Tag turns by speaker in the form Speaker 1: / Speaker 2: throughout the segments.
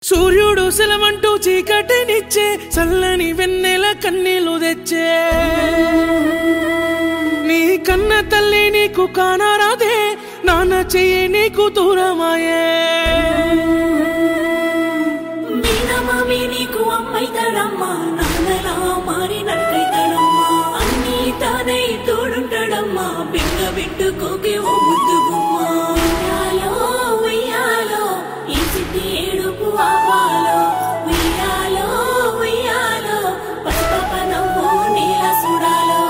Speaker 1: సూర్యుడు సెలవంటూ చీకటినిచ్చే చల్లని వెన్నెల కన్నీళ్లు తెచ్చే నీ కన్న తల్లి నీకు కానారాదే నాన్న చెయ్యి నీకు దూరమాయే
Speaker 2: మీనమామి నీకు అమ్మైతాడమ్మా నాన్నలా మారి నడకైతాడమ్మా అన్ని తానై తోడుంటాడమ్మా బిడ్డ బిడ్డుకోకే ఓ ముద్దుగుమ్మా ఉయ్యాలో ఉయ్యాలో ఈ సిద్ధి ఏడుపు ఆపాలో ఉయ్యాలో ఉయ్యాలో పసుపప్ప నవ్వు నీల సుడాలో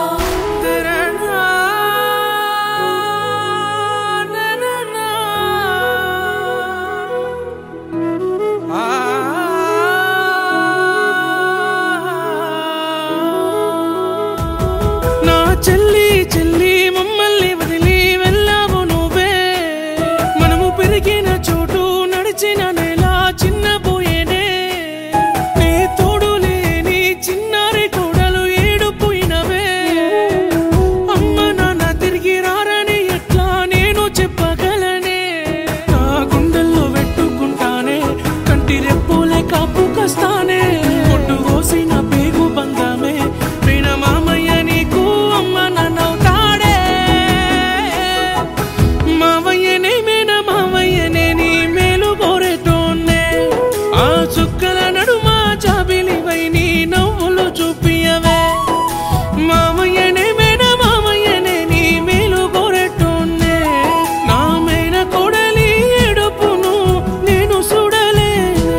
Speaker 1: నా చెల్లి చెల్లి మమ్మల్ని వదిలి వెళ్ళావు నువ్వే మనము పెరిగిన చోటు నడిచిన నెల చిన్నపోయేనే నీ తోడు లేని చిన్నారి కోడలు ఏడుపోయినవే అమ్మ నాన్న తిరిగి రారని ఎట్లా నేను చెప్పగలనే నా గుండెల్లో పెట్టుకుంటానే కంటి రెప్పులే కాపు కస్తానే కొట్టు కోసిన పేగు బంధమే ప్రేమ మామయ్య నీకు అమ్మ నాన్నవుతాడే మావయ్యనే మేన మావయ్యనే నీ మేలు కోరేటోన్నే ఆ చుక్కల నడుమ జాబిలివై నీ నవ్వులు చూపియవే మావయ్యనే మేన మావయ్యనే నీ మేలు కోరేటోన్నే నా మేన కొడలి ఎడుపును నేను చూడలే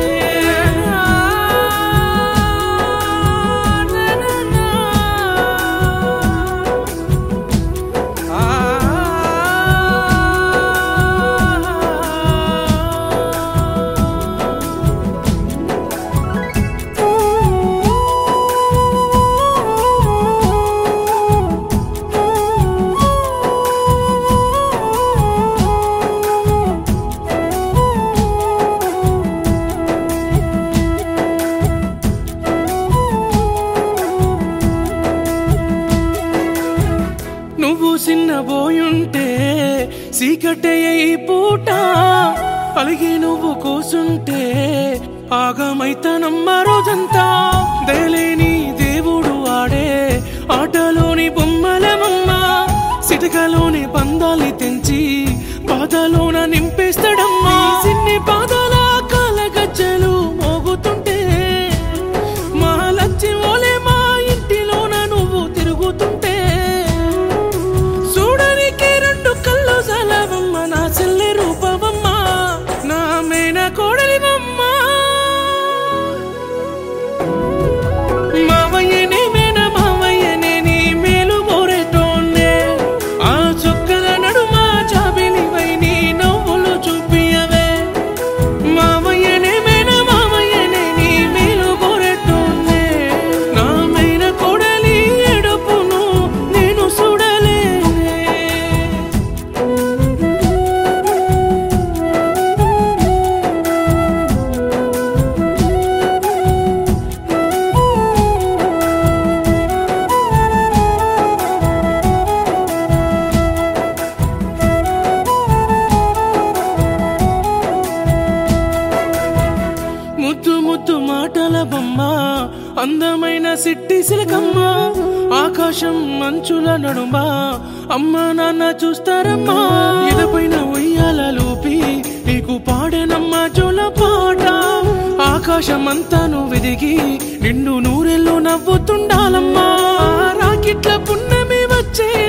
Speaker 1: నువ్వు చిన్నబోయుంటే సీకటే ఈ పూట అలిగి నువ్వు కూసుంటే ఆగమైతనమ్మ రోజంతా దేలేని దేవుడు ఆడే ఆటలోని బొమ్మలమమ్మ సిటకలోని పందాలి తెంచి బాధలోన నింపేస్తాడమ్మా సిన్ని పాదాల కాల గజ్జలు మోగుతుంటే మా లచ్చి ఓలే మా ఇంటిలోన నువ్వు తిరుగుతుంటే చూడనికి రెండు కళ్ళు సలవమ్మ నా చెల్లి రూపవమ్మ నా మేన కోడలివమ్మ మావయ్యనే మేన మావయ్యనే నీ మేలు కోరేటోన్నే ఆ చుక్కల నడుమ జాబిలివై నీ నవ్వులు చూపియవే మావయ్యనే మేన మావయ్యనే నీ మేలు కోరేటోన్నే నా మేన కోడలి ఎడుపును నేను చూడలేనే ముద్దు ముద్దు మాటల బొమ్మ అందమైన సిట్టి సిలకమ్మ ఆకాశం మంచుల నడుమ అమ్మ నాన్న చూస్తారమ్మా ఎడపైన ఉయ్యాల లూపి నీకు పాడేనమ్మ జోల పాట ఆకాశం అంతా నువ్వు వెదిగి నిండు నూరెళ్ళు నవ్వుతుండాలమ్మా రాకిట్ల పున్నమి వచ్చే